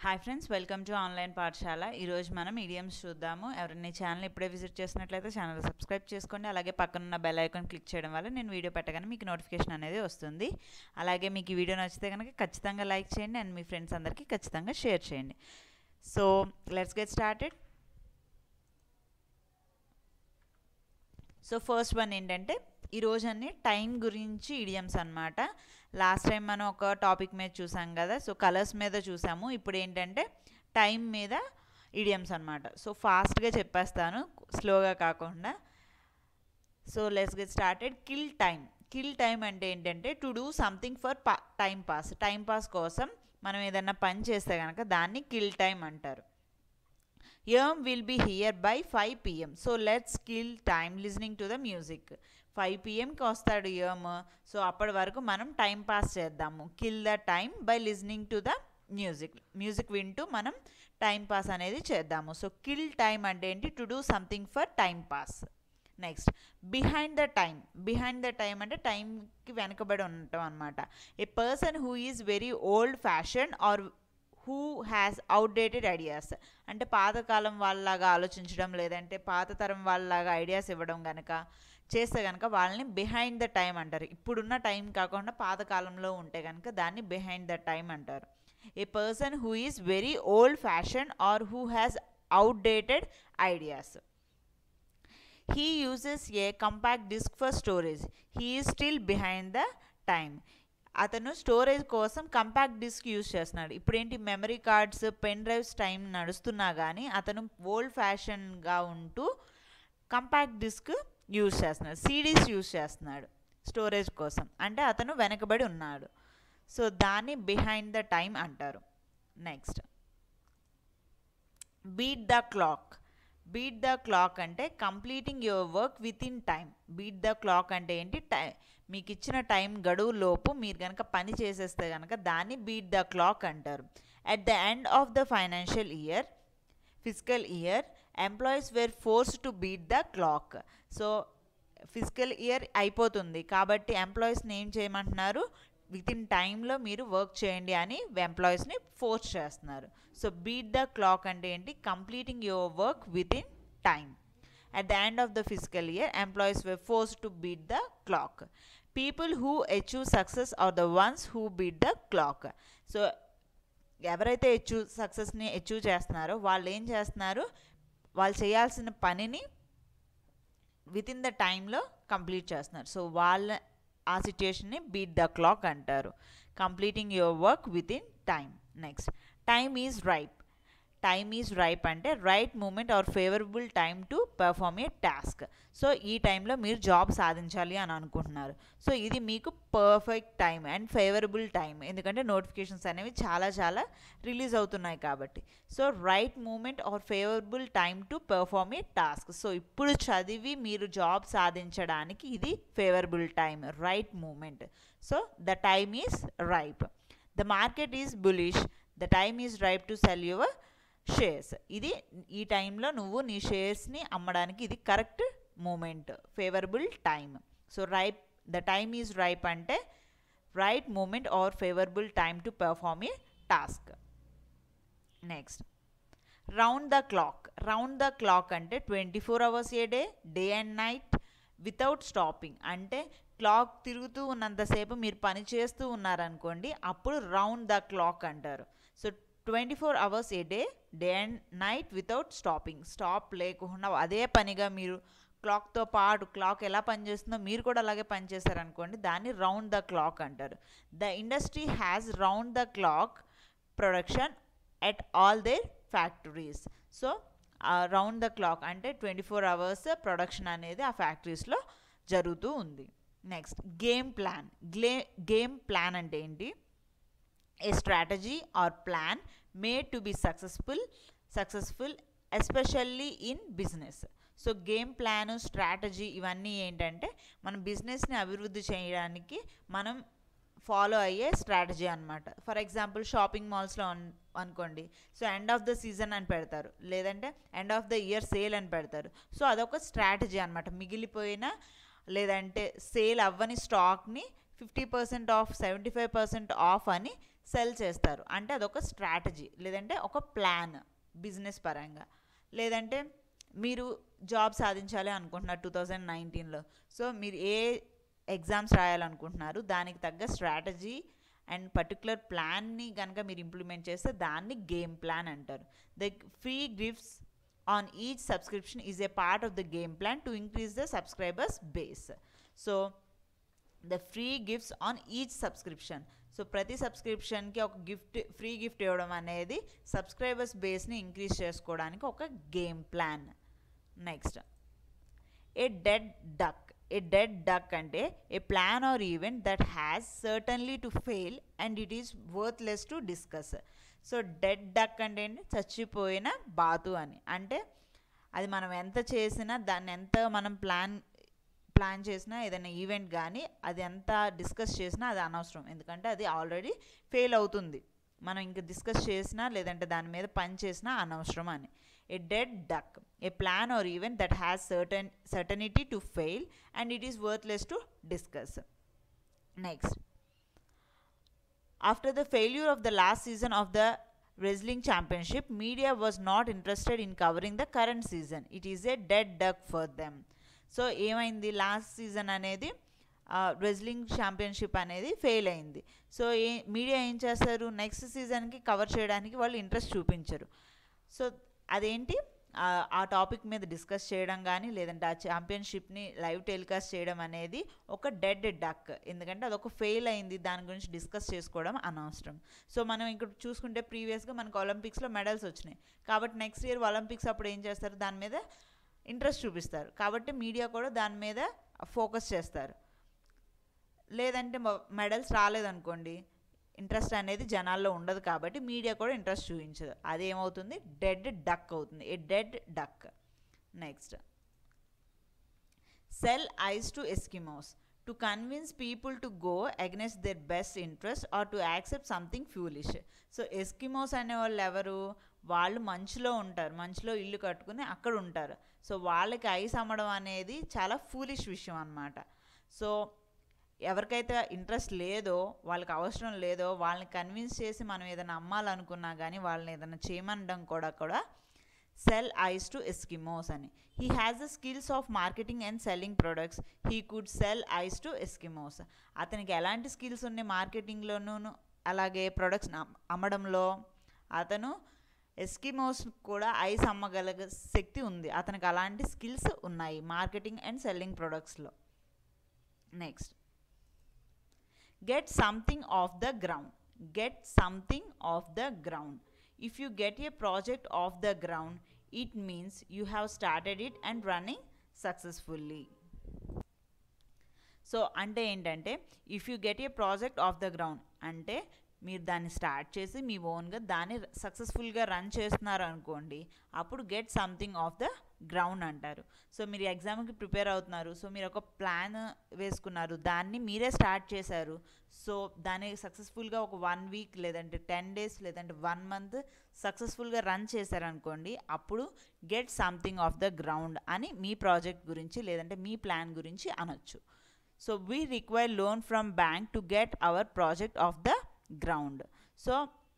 Hi friends welcome to online పాఠశాల ఈరోజు మనం ఈడియమ్స్ చూద్దాము ఎవరైనా ఈ ఛానల్ ఇప్పుడే విజిట్ చేసినట్లయితే ఛానల్ సబ్స్క్రైబ్ చేసుకోండి అలాగే పక్కనున్న బెల్ ఐకాన్ క్లిక్ చేయడం వల్ల నేను వీడియో పెట్టగానే మీకు నోటిఫికేషన్ అనేది వస్తుంది అలాగే మీకు ఈ వీడియో నచ్చితే కనుక ఖచ్చితంగా లైక్ చేయండి అండ్ మీ ఫ్రెండ్స్ అందరికీ ఖచ్చితంగా షేర్ చేయండి so let's get started so first one ఏంటంటే ఈరోజు అన్ని టైం గురించి ఇడియమ్స్ అనమాట లాస్ట్ టైం మనం ఒక టాపిక్ మీద చూసాం కదా సో కలర్స్ మీద చూసాము ఇప్పుడు ఏంటంటే టైం మీద ఇడియమ్స్ అనమాట సో ఫాస్ట్గా చెప్పేస్తాను స్లోగా కాకుండా so let's get started kill time kill time అంటే ఏంటంటే టు డూ సంథింగ్ ఫర్ పా టైం పాస్ టైం పాస్ కోసం మనం ఏదన్నా పని చేస్తే కనుక దాన్ని కిల్ టైం అంటారు um will be here by five PM so let's kill time listening to the music five పిఎంకి వస్తాడు ఎర్మ్ సో అప్పటి వరకు మనం టైం పాస్ చేద్దాము kill the time by listening to the music music వింటూ మనం time pass అనేది చేద్దాము సో కిల్ టైం అంటే ఏంటి to do something for time pass next behind the time behind the time అంటే టైంకి వెనకబడి ఉండటం అనమాట a person who is very old fashion or who has outdated ideas అంటే పాతకాలం వాళ్ళలాగా ఆలోచించడం లేదంటే పాత తరం వాళ్ళలాగా ఐడియాస్ ఇవ్వడం కనుక చేస్తే కనుక వాళ్ళని బిహైండ్ ద టైం అంటారు ఇప్పుడున్న టైం కాకుండా పాతకాలంలో ఉంటే కనుక దాన్ని బిహైండ్ ద టైం అంటారు a person who is very old fashion or who has outdated ideas he uses a compact disc for storage he is still behind the time అతను storage కోసం కంపాక్ట్ డిస్క్ యూజ్ చేస్తున్నాడు ఇప్పుడు ఏంటి memory cards pen drives time నడుస్తున్నా కానీ అతను old ఫ్యాషన్గా ఉంటూ కంపాక్ట్ డిస్క్ యూజ్ చేస్తున్నాడు సీడీస్ యూజ్ చేస్తున్నాడు స్టోరేజ్ కోసం అంటే అతను వెనకబడి ఉన్నాడు సో దాన్ని బిహైండ్ ద టైం అంటారు next beat the clock beat the clock అంటే completing your work within time beat the clock అంటే ఏంటి టైం మీకు ఇచ్చిన టైం గడువు లోపు మీరు కనుక పని చేసేస్తే కనుక దాన్ని బీట్ ద క్లాక్ అంటారు at the end of the financial year physical year employees were force to beat the clock so physical year అయిపోతుంది కాబట్టి ఎంప్లాయీస్ని ఏం చేయమంటున్నారు విత్ ఇన్ టైంలో మీరు వర్క్ చేయండి అని ఎంప్లాయీస్ని ఫోర్స్ చేస్తున్నారు సో బీట్ ద క్లాక్ అంటే ఏంటి completing your work within time at the end of the physical year employees were force to beat the clock people who achieve success are the ones who beat the clock so ఎవరైతే achieve సక్సెస్ని achieve చేస్తున్నారో వాళ్ళు ఏం చేస్తున్నారు వాళ్ళు చేయాల్సిన పనిని within the టైంలో కంప్లీట్ చేస్తున్నారు సో వాళ్ళ ఆ సిచ్యుయేషన్ని బీట్ ద క్లాక్ అంటారు completing your work within time next time is ripe time is ripe అంటే right moment or favourable time to perform a task so ఈ టైంలో మీరు జాబ్ సాధించాలి అని అనుకుంటున్నారు సో ఇది మీకు perfect time and favourable time ఎందుకంటే నోటిఫికేషన్స్ అనేవి చాలా చాలా రిలీజ్ అవుతున్నాయి కాబట్టి so right moment or favourable time to perform a task so ఇప్పుడు చదివి మీరు జాబ్ సాధించడానికి ఇది favourable time right moment so the time is ripe the market is bullish the time is ripe to sell your shares ఇది ఈ టైంలో నువ్వు నీ షేర్స్ని అమ్మడానికి ఇది correct moment favourable time so ripe the time is ripe అంటే right moment or favourable time to perform a task next round the clock round the clock అంటే twenty four hours a day day and night without stopping అంటే clock తిరుగుతూ ఉన్నంతసేపు మీరు పని చేస్తూ ఉన్నారనుకోండి అప్పుడు రౌండ్ ద క్లాక్ అంటారు so twenty four hours a day day and night without stopping stop లేకుండా అదే పనిగా మీరు క్లాక్తో పాటు క్లాక్ ఎలా పనిచేస్తుందో మీరు కూడా అలాగే పనిచేస్తారనుకోండి దాన్ని రౌండ్ ద క్లాక్ అంటారు the industry has round the clock production at all their factories so round the clock అంటే ట్వంటీ ఫోర్ అవర్స్ ప్రొడక్షన్ అనేది ఆ ఫ్యాక్టరీస్లో జరుగుతూ ఉంది నెక్స్ట్ గేమ్ ప్లాన్ గ్లే గేమ్ ప్లాన్ అంటే ఏంటి a strategy or plan made to be successful successful especially in business so game plan strategy ఇవన్నీ ఏంటంటే మన బిజినెస్ని అభివృద్ధి చేయడానికి మనం ఫాలో అయ్యే స్ట్రాటజీ అనమాట ఫర్ ఎగ్జాంపుల్ షాపింగ్ మాల్స్లో అనుకోండి so end of the season అని పెడతారు లేదంటే end of the year sale అని పెడతారు సో అదొక స్ట్రాటజీ అనమాట మిగిలిపోయిన లేదంటే సేల్ అవ్వని స్టాక్ని fifty percent off seventy five percent off అని సెల్ చేస్తారు అంటే అదొక స్ట్రాటజీ లేదంటే ఒక ప్లాన్ బిజినెస్ పరంగా లేదంటే మీరు జాబ్ సాధించాలి అనుకుంటున్నారు టూ థౌజండ్ నైన్టీన్లో సో మీరు ఏ ఎగ్జామ్స్ రాయాలనుకుంటున్నారు దానికి తగ్గ స్ట్రాటజీ అండ్ పర్టికులర్ ప్లాన్ని కనుక మీరు ఇంప్లిమెంట్ చేస్తే దాన్ని గేమ్ ప్లాన్ అంటారు the free gifts on each subscription is a part of the game plan to increase the subscribers base so the free gifts on each subscription so ప్రతి సబ్స్క్రిప్షన్కి ఒక gift free gift ఇవ్వడం అనేది subscribers బేస్ని increase చేసుకోవడానికి ఒక game plan next a dead duck a dead duck అంటే a plan or event that has certainly to fail and it is worthless to discuss so dead duck అంటే ఏంటి చచ్చిపోయిన బాతు అని అంటే అది మనం ఎంత చేసినా దాన్ని ఎంత మనం ప్లాన్ ప్లాన్ చేసినా ఏదైనా ఈవెంట్ కానీ అది ఎంత డిస్కస్ చేసినా అది అనవసరం ఎందుకంటే అది ఆల్రెడీ ఫెయిల్ అవుతుంది మనం ఇంకా డిస్కస్ చేసినా లేదంటే దాని మీద పని చేసినా అనవసరం అని a dead duck a plan or event that has certain certainty to fail and it is worthless to discuss next After the failure of the last season of the wrestling championship, media was not interested in covering the current season. It is a dead duck for them. So ఏమైంది last season అనేది wrestling championship అనేది fail అయింది so ఏ media ఏం చేస్తారు next సీజన్కి cover చేయడానికి వాళ్ళు ఇంట్రెస్ట్ చూపించరు సో అదేంటి ఆ టాపిక్ మీద డిస్కస్ చేయడం కానీ లేదంటే ఆ ఛాంపియన్షిప్ని లైవ్ టెలికాస్ట్ చేయడం అనేది ఒక డెడ్ డక్ ఎందుకంటే అదొక ఫెయిల్ అయింది దాని గురించి డిస్కస్ చేసుకోవడం అనవసరం సో మనం ఇక్కడ చూసుకుంటే ప్రీవియస్గా మనకు ఒలింపిక్స్లో మెడల్స్ వచ్చినాయి కాబట్టి నెక్స్ట్ ఇయర్ ఒలింపిక్స్ అప్పుడు ఏం చేస్తారు దాని మీద ఇంట్రెస్ట్ చూపిస్తారు కాబట్టి మీడియా కూడా దాని మీద ఫోకస్ చేస్తారు లేదంటే మెడల్స్ రాలేదనుకోండి ఇంట్రెస్ట్ అనేది జనాల్లో ఉండదు కాబట్టి మీడియా కూడా ఇంట్రెస్ట్ చూపించదు అదేమవుతుంది డెడ్ డక్ అవుతుంది a dead duck next sell ice to Eskimos to convince people to go against their best interest or to accept something foolish so Eskimos అనే వాళ్ళు ఎవరు వాళ్ళు మంచులో ఉంటారు మంచులో ఇల్లు కట్టుకుని అక్కడ ఉంటారు సో వాళ్ళకి ఐస్ అమ్మడం అనేది చాలా ఫూలిష్ విషయం అనమాట సో ఎవరికైతే ఇంట్రెస్ట్ లేదో వాళ్ళకి అవసరం లేదో వాళ్ళని కన్విన్స్ చేసి మనం ఏదైనా అమ్మాలనుకున్నా కానీ వాళ్ళని ఏదైనా చేయమనడం కూడా కూడా సెల్ ఐస్ టు ఎస్కిమోస్ అని he has the skills of marketing and selling products he could sell ice to Eskimos అతనికి ఎలాంటి స్కిల్స్ ఉన్నాయి మార్కెటింగ్లోనూ అలాగే ప్రొడక్ట్స్ అమ్మడంలో అతను ఎస్కిమోస్ కూడా ఐస్ అమ్మగల శక్తి ఉంది అతనికి అలాంటి స్కిల్స్ ఉన్నాయి మార్కెటింగ్ అండ్ సెల్లింగ్ ప్రొడక్ట్స్లో next get something off the ground get something off the ground if you get a project off the ground it means you have started it and running successfully so అంటే ఏంటంటే if you get a project off the ground అంటే మీరు దాన్ని start చేసి మీ ఓన్గా దాన్ని సక్సెస్ఫుల్గా run చేస్తున్నారు అనుకోండి అప్పుడు get something off the ground అంటారు సో మీరు ఎగ్జామ్కి ప్రిపేర్ అవుతున్నారు సో మీరు ఒక ప్లాన్ వేసుకున్నారు దాన్ని మీరే స్టార్ట్ చేశారు సో దాన్ని సక్సెస్ఫుల్గా ఒక వన్ వీక్ లేదంటే టెన్ డేస్ లేదంటే వన్ మంత్ సక్సెస్ఫుల్గా రన్ చేశారనుకోండి అప్పుడు get something off the ground అని మీ ప్రాజెక్ట్ గురించి లేదంటే మీ ప్లాన్ గురించి అనొచ్చు so we require loan from bank to get our project off the ground so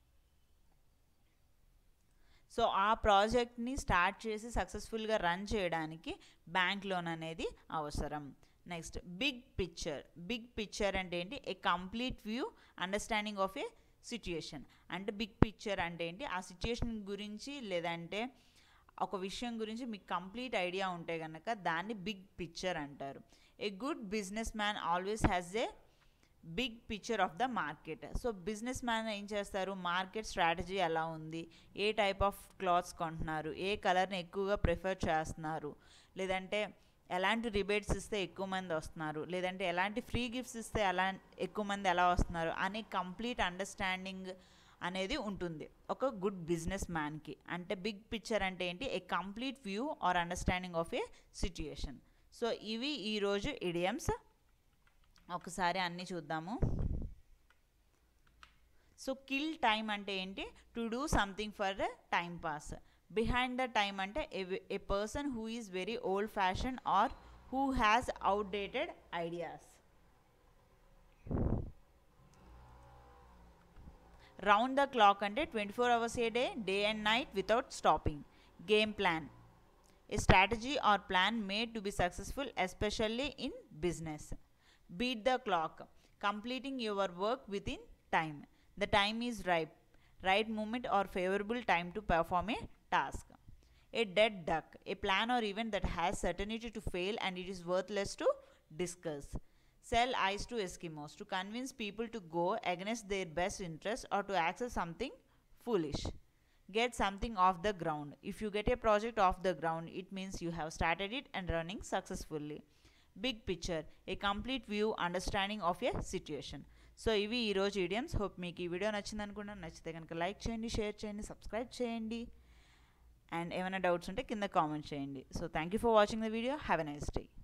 so ఆ ప్రాజెక్ట్ని స్టార్ట్ చేసి సక్సెస్ఫుల్గా రన్ చేయడానికి బ్యాంక్ లోన్ అనేది అవసరం next big picture big picture అంటే ఏంటి a complete view understanding of a situation అంటే బిగ్ పిక్చర్ అంటే ఏంటి ఆ సిచ్యుయేషన్ గురించి లేదంటే ఒక విషయం గురించి మీకు కంప్లీట్ ఐడియా ఉంటే కనుక దాన్ని బిగ్ పిక్చర్ అంటారు a good businessman always has a big picture of the market so businessman ఏం చేస్తారు మార్కెట్ స్ట్రాటజీ ఎలా ఉంది ఏ టైప్ ఆఫ్ క్లాత్స్ కొంటున్నారు ఏ కలర్ని ఎక్కువగా ప్రిఫర్ చేస్తున్నారు లేదంటే ఎలాంటి రిబేట్స్ ఇస్తే ఎక్కువ మంది వస్తున్నారు లేదంటే ఎలాంటి ఫ్రీ గిఫ్ట్స్ ఇస్తే ఎలా ఎక్కువ మంది ఎలా వస్తున్నారు అనే కంప్లీట్ అండర్స్టాండింగ్ అనేది ఉంటుంది ఒక గుడ్ బిజినెస్ మ్యాన్కి అంటే బిగ్ పిక్చర్ అంటే ఏంటి a complete view or understanding of a situation so ఇవి ఈరోజు ఇడియమ్స్ ఒకసారి అన్నీ చూద్దాము సో కిల్ టైం అంటే ఏంటి to do something for time pass behind the time అంటే a person who is very old fashion or who has outdated ideas round the clock అంటే twenty four hours a day day and night without stopping game plan a strategy or plan made to be successful especially in business beat the clock completing your work within time the time is ripe right moment or favourable time to perform a task a dead duck, a plan or event that has certainty to fail and it is worthless to discuss. Sell ice to Eskimos to convince people to go against their best interest or to access something foolish. Get something off the ground. If you get a project off the ground, it means you have started it and running successfully. Big picture a complete view understanding of a situation so ఇవి ఈరోజు idioms hope మీకు ఈ video నచ్చింది అనుకున్నాను నచ్చితే కనుక like చేయండి share చేయండి సబ్స్క్రైబ్ చేయండి అండ్ ఏమైనా డౌట్స్ ఉంటే కింద కామెంట్ చేయండి so thank you for watching the video have a nice day